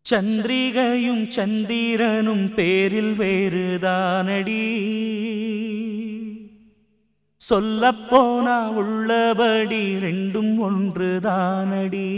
சந்திரிகையும் சந்திரனும் பேரில் வேறுதானடி சொல்லப்போனா உள்ளபடி ரெண்டும் ஒன்றுதானடி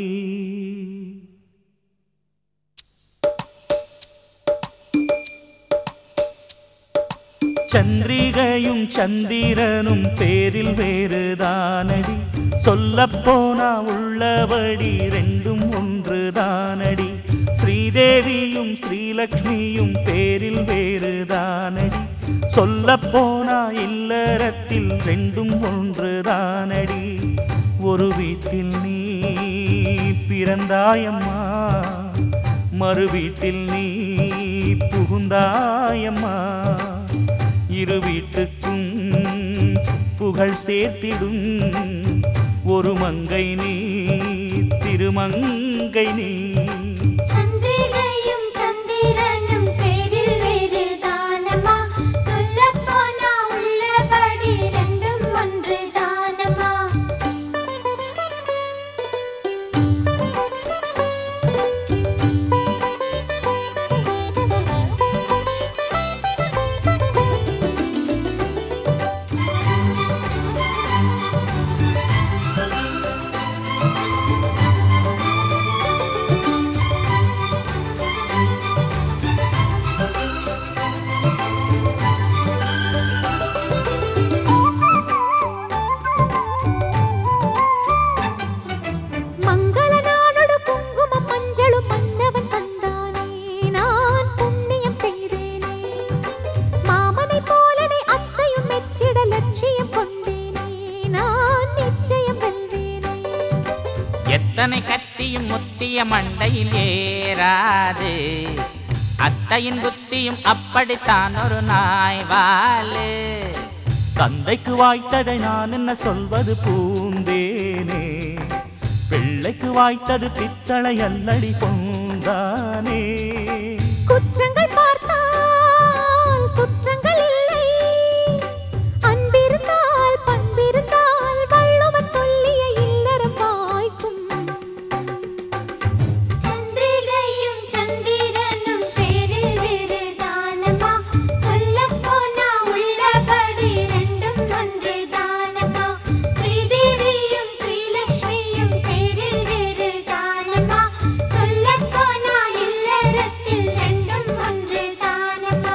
சந்திரிகையும் சந்திரனும் பேரில் வேறுதானடி சொல்லப்போனா உள்ளபடி ரெண்டும் ஒன்றுதானடி ஸ்ரீதேவியும் ஸ்ரீலக்ஷ்மியும் பேரில் வேறுதானடி சொல்லப்போனா இல்லறத்தில் ரெண்டும் ஒன்றுதானடி ஒரு வீட்டில் நீ பிறந்தாயம்மா மறு வீட்டில் நீ புகுந்தாயம்மா இரு வீட்டுக்கும் புகழ் சேர்த்திடும் ஒரு மங்கை நீ திருமங்கை நீ சந்திரிகையும் சந்திரனும் பேரில் வேறு தானமா சொல்லப்போனா உள்ளபடி ரெண்டும் ஒன்று தானமா மங்கள நாடோடு குங்குமம் மஞ்சளும் மன்னவன் தந்தானே நான் புண்ணியம் செய்தேனே மாமனை போலனே அத்தையும் மெச்சிட லட்சியம் கொண்டேனே நான் நிச்சயம் வெல்வேனே எத்தனை கத்தியும் முத்திய மண்டையில் ஏறாது அத்தையின் புத்தியும் அப்படித்தான் ஒரு நாய் வாலு தந்தைக்கு வாய்த்ததை நான் என்ன சொல்வது பூந்தேனே பிள்ளைக்கு வாய்த்தது பித்தளை அல்லடி பொந்தானே குற்றங்கள் பார்த்தால் சுற்றங்கள் இல்லை அன்பிருந்தால் பண்பிருந்தால் வள்ளுவன் சொல்லிய இல்லறம் வாய்க்கும் சந்திரிகையும் சந்திரனும் பேரில் வேறு தானமா சொல்லப்போனா உள்ளபடி ரெண்டும் ஒன்று தானமா ஸ்ரீதேவியும் ஸ்ரீலக்ஷ்மியும் பேரில் வேறு தானமா சொல்லப்போனா இல்லறத்தில் ரெண்டும் ஒன்று தானமா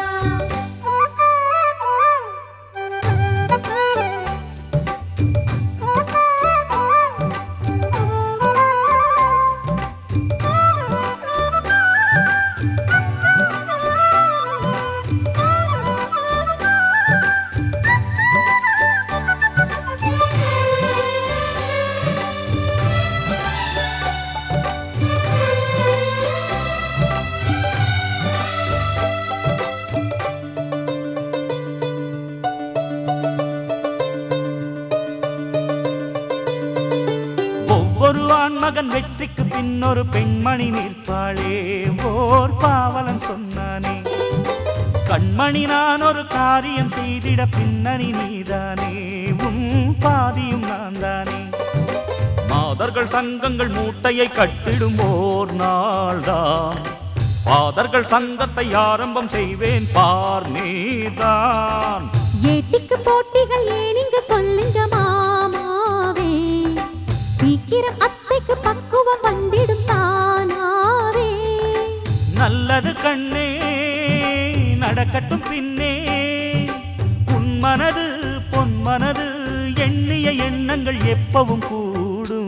ஒவ்வொரு ஆண்மகன் வெற்றிக்கு பின்னொரு பெண்மணி நிற்பாளே ஓர் பாவலன் சொன்னானே கண்மணி நான் ஒரு காரியம் செய்திட பின்னணி நீதானே உன் பாதியும் நான் தானே மாதர்கள் சங்கங்கள் மூட்டையை கட்டிடும் ஓர் நாள்தான் பாதர்கள் சங்கத்தை ஆரம்பம் செய்வேன் பார் நீதான் ஏட்டிக்கு போட்டிகள் ஏனிங்க சொல்லுங்க மாமாவே சீக்கிரம் அத்தைக்கு பக்குவம் வந்திடும் தானாவே நல்லது கண்ணே நடக்கட்டும் பின்னே உன் மனது பொன் மனது எண்ணிய எண்ணங்கள் எப்பவும் கூடும்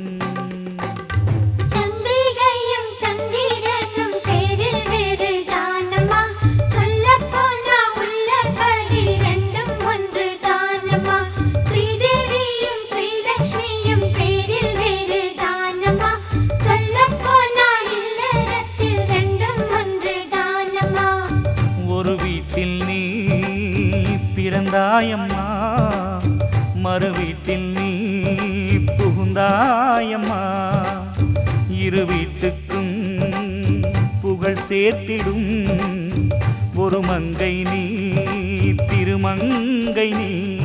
சந்திரிகையும் சந்திரனும் பேரில் வேறு தானமா சொல்லப்போனா உள்ளபடி ரெண்டும் ஒன்று தானமா ஸ்ரீதேவியும் ஸ்ரீலக்ஷ்மியும் பேரில் வேறு தானமா சொல்லப்போனா இல்லறத்தில் ரெண்டும் ஒன்று தானமா ஒரு வீட்டில் நீ பிறந்தாயம்மா மறு வீட்டில் நீ புகுந்தாயம்மா இரு வீட்டுக்கும் புகழ் சேர்த்திடும் ஒரு மங்கை நீ திருமங்கை நீ